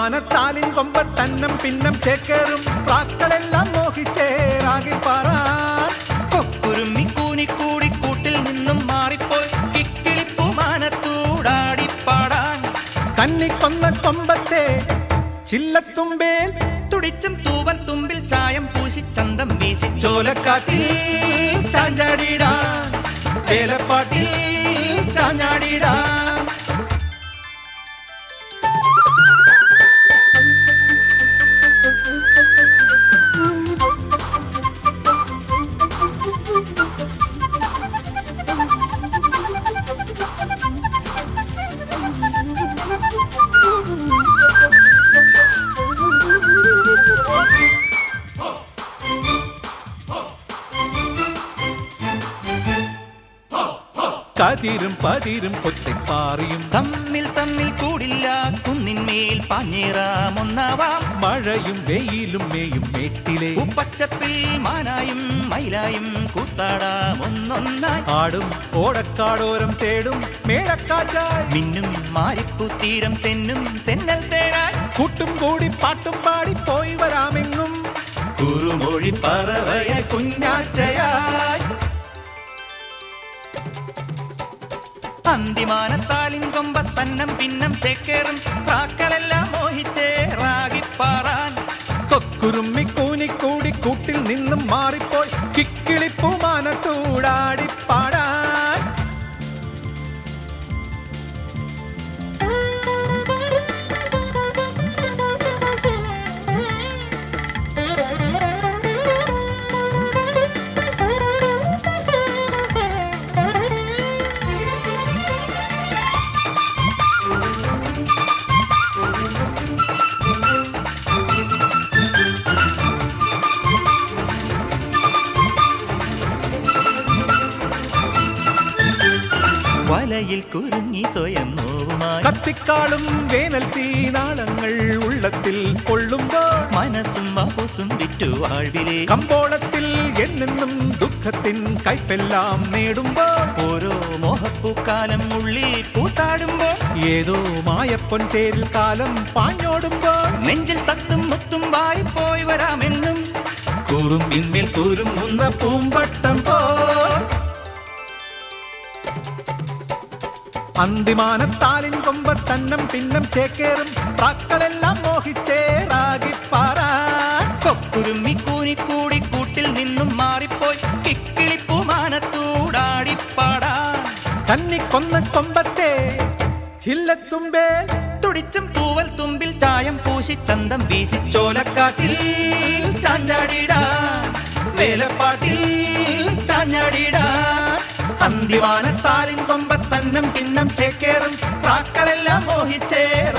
അന്തിമാനത്താലിൻ കൊമ്പത്തന്നം പിന്നം ചേക്കേറും പ്രാക്കളെല്ലാം മോഹിച്ചേറാകിപ്പാറാൻ കൊക്കുരുമ്മി കൂനിക്കൂടി കൂട്ടിൽ നിന്നും മാറിപ്പോയി കിക്കിളിപ്പുമാനത്തൂടാടിപ്പാടാൻ കന്നിക്കൊന്ന കൊമ്പത്തെ ചില്ലത്തുമ്പേൽ തുടിച്ചും തൂവൽ തുമ്പിൽ ചായം പൂശി ചന്തം വീശി ചോലക്കാട്ടിൽ ചാഞ്ചാടിടാൻ വേലപ്പാട്ടിൽ ചാഞ്ഞാടിടാൻ കതിരും പതിരും കൊത്തിപ്പാറിയും തമ്മിൽ തമ്മിൽ കൂടില്ല കുന്നിന്മേൽ പാഞ്ഞേറാമൊന്നാവാം മഴയും വെയിലും മേയും മേട്ടിലെ ഉപ്പച്ചപ്പിൽ മാനായും മയിലായും കൂത്താടാം ഒന്നൊന്നായി ആടും ഓടക്കാടോരം തേടും മേടക്കാറ്റായി മിന്നും മാരിപ്പൂത്തീരം തെന്നും തെന്നൽ തേനായി കൂട്ടും കൂടി പാട്ടും പാടി പോയി വരാമെങ്ങും കുറുമൊഴി പറവയ കുഞ്ഞാറ്റയായി അന്തിമാനത്താലിൻ കൊമ്പത്തന്നം പിന്നം ചേക്കേറും പ്രാക്കളെല്ലാം മോഹിച്ചേറാകിപ്പാറാൻ കൊക്കുരുമ്മി കൂനിക്കൂടി കൂട്ടിൽ നിന്നും മാറിപ്പോയി കിക്കിളിപ്പൂമാനത്തൂടാടി പാടാൻ വലയിൽ കുരുങ്ങി സ്വയം നോവുമായി കത്തിക്കാളും വേനൽ തീനാളങ്ങൾ ഉള്ളത്തിൽ കൊള്ളുമ്പോൾ മനസ്സും വപുസും വിറ്റു വാഴ്വിലെ കമ്പോളത്തിൽ എന്നെന്നും ദുഃഖത്തിൻ കൈപ്പെല്ലാം നേടുമ്പോൾ ഓരോ മോഹപ്പൂക്കാലം ഉള്ളിൽ പൂത്താടുമ്പോൾ ഏതോ മായപ്പൊൻ തേരിൽ കാലം പാഞ്ഞോടുമ്പോൾ നെഞ്ചിൽ തത്തും മുത്തും വാരിപ്പോയി വരാമെന്നും കൂറും ഇന്മേൽ കൂറും മുന്ന പൂമ്പട്ടം പോ അന്തിമാനത്താലിൻ കൊമ്പത്തന്നം പിന്നം ചേക്കേറും പ്രാക്കളെല്ലാം മോഹിച്ചേറാകിപ്പാറാൻ കൊക്കുരുമ്മി കൂനിക്കൂടി കൂട്ടിൽ നിന്നും മാറിപ്പോയി കിക്കിളിപ്പൂമാനത്തൂടാടിപ്പാടാൻ കന്നിക്കൊന്ന കൊമ്പത്തെ ചില്ലത്തുമ്പേ തുടിച്ചും തൂവൽ തുമ്പിൽ ചായം പൂശി ചന്തം വീശി ചോലക്കാട്ടിൽ ചാഞ്ചാടിടാൻ വേലപ്പാട്ടിൽ ചാഞ്ഞാടിടാൻ അന്തിവാനത്താലിൻ കൊമ്പത്തന്നം പിന്നം ചേക്കേറും പ്രാക്കളെല്ലാം മോഹിച്ചേർ